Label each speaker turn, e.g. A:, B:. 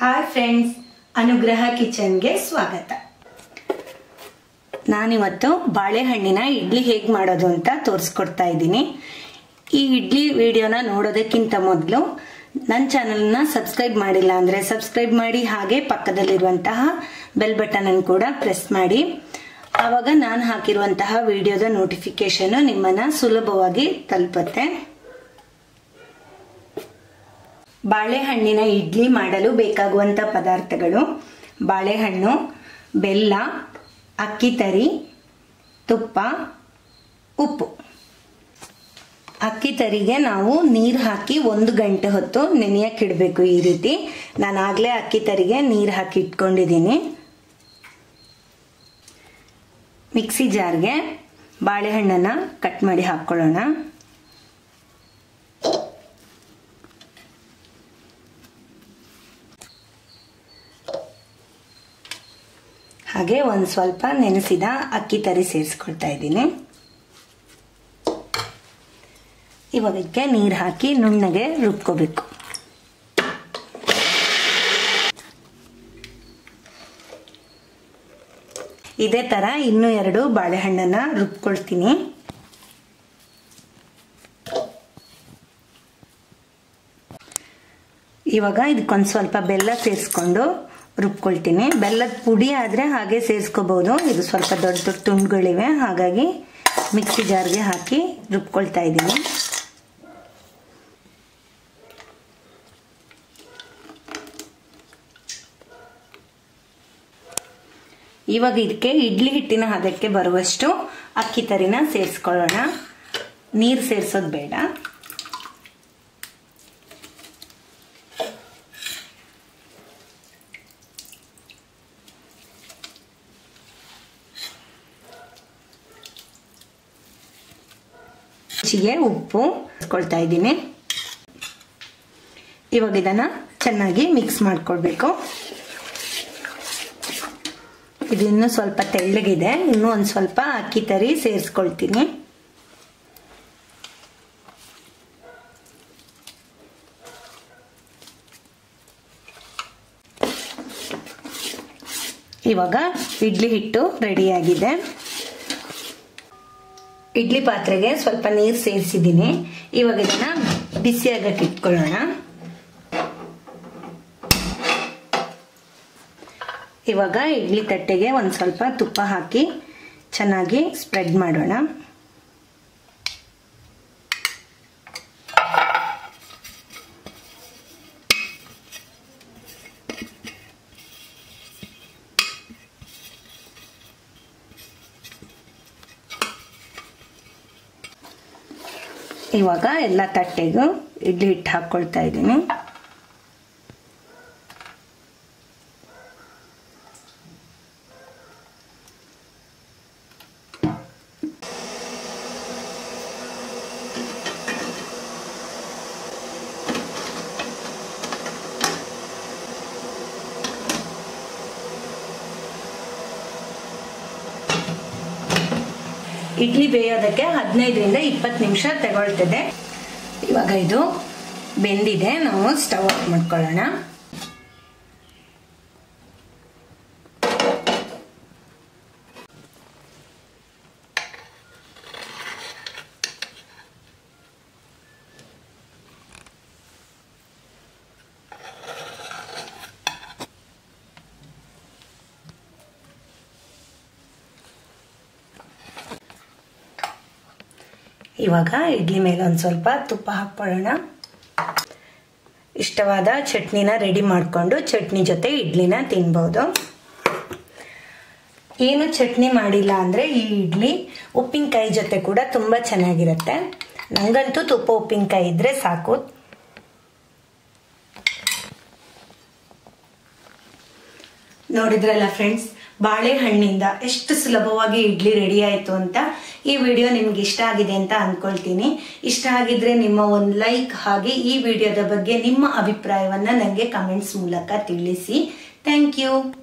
A: hi friends ಅನುಗ್ರಹ ಕಿಚನ್ಗೆ ಸ್ವಾಗತ ನಾನಿವತ್ತು ಬಾಳೆಹಣ್ಣಿನ ಇಡ್ಲಿ ಹೇಗೆ ಮಾಡೋದು ಅಂತ ತೋರಿಸ್ಕೊಡ್ತಾ ಇದ್ದೀನಿ ಈ ಇಡ್ಲಿ ವಿಡಿಯೋನ ನೋಡೋದಕ್ಕಿಂತ ಮೊದಲು ನನ್ನ ಚಾನಲ್ನ ಸಬ್ಸ್ಕ್ರೈಬ್ ಮಾಡಿಲ್ಲ ಅಂದರೆ ಸಬ್ಸ್ಕ್ರೈಬ್ ಮಾಡಿ ಹಾಗೆ ಪಕ್ಕದಲ್ಲಿರುವಂತಹ ಬೆಲ್ ಬಟನ್ ಅನ್ನು ಕೂಡ ಪ್ರೆಸ್ ಮಾಡಿ ಆವಾಗ ನಾನು ಹಾಕಿರುವಂತಹ ವಿಡಿಯೋದ ನೋಟಿಫಿಕೇಶನ್ ನಿಮ್ಮನ್ನ ಸುಲಭವಾಗಿ ತಲುಪುತ್ತೆ ಬಾಳೆಹಣ್ಣಿನ ಇಡ್ಲಿ ಮಾಡಲು ಬೇಕಾಗುವಂಥ ಪದಾರ್ಥಗಳು ಬಾಳೆಹಣ್ಣು ಬೆಲ್ಲ ಅಕ್ಕಿ ತರಿ ತುಪ್ಪ ಉಪ್ಪು ಅಕ್ಕಿ ತರಿಗೆ ನಾವು ನೀರು ಹಾಕಿ ಒಂದು ಗಂಟೆ ಹೊತ್ತು ನೆನೆಯಕ್ಕಿಡಬೇಕು ಈ ರೀತಿ ನಾನು ಆಗಲೇ ಅಕ್ಕಿ ತರಿಗೆ ನೀರು ಹಾಕಿ ಇಟ್ಕೊಂಡಿದ್ದೀನಿ ಮಿಕ್ಸಿ ಜಾರ್ಗೆ ಬಾಳೆಹಣ್ಣನ್ನು ಕಟ್ ಮಾಡಿ ಹಾಕ್ಕೊಳ್ಳೋಣ ಹಾಗೆ ಒಂದು ಸ್ವಲ್ಪ ನೆನೆಸಿದ ಅಕ್ಕಿ ತರಿ ಸೇರಿಸ್ಕೊಳ್ತಾ ಇದ್ದೀನಿ ಇವಾಗ ಇದಕ್ಕೆ ನೀರು ಹಾಕಿ ನುಣ್ಣಗೆ ರುಬ್ಕೋಬೇಕು ಇದೇ ತರ ಇನ್ನೂ ಎರಡು ಬಾಳೆಹಣ್ಣನ್ನ ರುಬ್ಕೊಳ್ತೀನಿ ಇವಾಗ ಇದಕ್ಕೊಂದು ಸ್ವಲ್ಪ ಬೆಲ್ಲ ಸೇರಿಸ್ಕೊಂಡು ರುಬ್ಕೊಳ್ತೀನಿ ಬೆಲ್ಲದ ಪುಡಿ ಆದರೆ ಹಾಗೆ ಸೇರಿಸ್ಕೋಬಹುದು ಇದು ಸ್ವಲ್ಪ ದೊಡ್ಡ ದೊಡ್ಡ ತುಂಡುಗಳಿವೆ ಹಾಗಾಗಿ ಮಿಕ್ಸಿ ಜಾರ್ಗೆ ಹಾಕಿ ರುಬ್ಕೊಳ್ತಾ ಇದ್ದೀನಿ ಇವಾಗ ಇದಕ್ಕೆ ಇಡ್ಲಿ ಹಿಟ್ಟಿನ ಹದಕ್ಕೆ ಬರುವಷ್ಟು ಅಕ್ಕಿ ತರಿನ ಸೇರಿಸ್ಕೊಳ್ಳೋಣ ನೀರು ಸೇರಿಸೋದು ಬೇಡ ರುಚಿಗೆ ಉಪ್ಪು ಹಾಕೊಳ್ತಾ ಇದ್ದೀನಿ ಇವಾಗ ಇದನ್ನ ಚೆನ್ನಾಗಿ ಮಿಕ್ಸ್ ಮಾಡ್ಕೊಳ್ಬೇಕು ಇದು ಇನ್ನೂ ಸ್ವಲ್ಪ ತೆಳ್ಳಗಿದೆ ಇನ್ನೂ ಒಂದು ಸ್ವಲ್ಪ ಅಕ್ಕಿ ತರಿ ಸೇರಿಸ್ಕೊಳ್ತೀನಿ ಇವಾಗ ಇಡ್ಲಿ ಹಿಟ್ಟು ರೆಡಿಯಾಗಿದೆ ಇಡ್ಲಿ ಪಾತ್ರೆಗೆ ಸ್ವಲ್ಪ ನೀರು ಸೇರಿಸಿದ್ದೀನಿ ಇವಾಗ ಇದನ್ನ ಬಿಸಿಯಾಗಕ್ಕೆ ಇಟ್ಕೊಳ್ಳೋಣ ಇವಾಗ ಇಡ್ಲಿ ತಟ್ಟೆಗೆ ಒಂದು ಸ್ವಲ್ಪ ತುಪ್ಪ ಹಾಕಿ ಚೆನ್ನಾಗಿ ಸ್ಪ್ರೆಡ್ ಮಾಡೋಣ ಇವಾಗ ಎಲ್ಲ ತಟ್ಟೆಗೂ ಇಡ್ಲಿ ಹಿಟ್ಟು ಹಾಕ್ಕೊಳ್ತಾ ಇದ್ದೀನಿ ಇಡ್ಲಿ ಬೇಯೋದಕ್ಕೆ ಹದಿನೈದರಿಂದ ಇಪ್ಪತ್ತು ನಿಮಿಷ ತಗೊಳ್ತದೆ ಇವಾಗ ಇದು ಬೆಂದಿದೆ ನಾವು ಸ್ಟವ್ ಆಫ್ ಮಾಡ್ಕೊಳ್ಳೋಣ ಇವಾಗ ಇಡ್ಲಿ ಮೇಲೆ ಒಂದು ಸ್ವಲ್ಪ ತುಪ್ಪ ಹಾಕ್ಕೊಳ್ಳೋಣ ಇಷ್ಟವಾದ ಚಟ್ನಿನ ರೆಡಿ ಮಾಡಿಕೊಂಡು ಚಟ್ನಿ ಜೊತೆ ಇಡ್ಲಿನ ತಿನ್ಬೋದು ಏನು ಚಟ್ನಿ ಮಾಡಿಲ್ಲ ಅಂದರೆ ಈ ಇಡ್ಲಿ ಉಪ್ಪಿನಕಾಯಿ ಜೊತೆ ಕೂಡ ತುಂಬ ಚೆನ್ನಾಗಿರುತ್ತೆ ನನಗಂತೂ ತುಪ್ಪ ಉಪ್ಪಿನಕಾಯಿ ಇದ್ರೆ ಸಾಕು ನೋಡಿದ್ರಲ್ಲ ಫ್ರೆಂಡ್ಸ್ ಬಾಳೆಹಣ್ಣಿಂದ ಎಷ್ಟು ಸುಲಭವಾಗಿ ಇಡ್ಲಿ ರೆಡಿ ಆಯಿತು ಅಂತ ಈ ವಿಡಿಯೋ ನಿಮ್ಗೆ ಇಷ್ಟ ಆಗಿದೆ ಅಂತ ಅಂದ್ಕೊಳ್ತೀನಿ ಇಷ್ಟ ಆಗಿದ್ರೆ ನಿಮ್ಮ ಒಂದು ಲೈಕ್ ಹಾಗೆ ಈ ವಿಡಿಯೋದ ಬಗ್ಗೆ ನಿಮ್ಮ ಅಭಿಪ್ರಾಯವನ್ನ ನನಗೆ ಕಮೆಂಟ್ಸ್ ಮೂಲಕ ತಿಳಿಸಿ ಥ್ಯಾಂಕ್ ಯು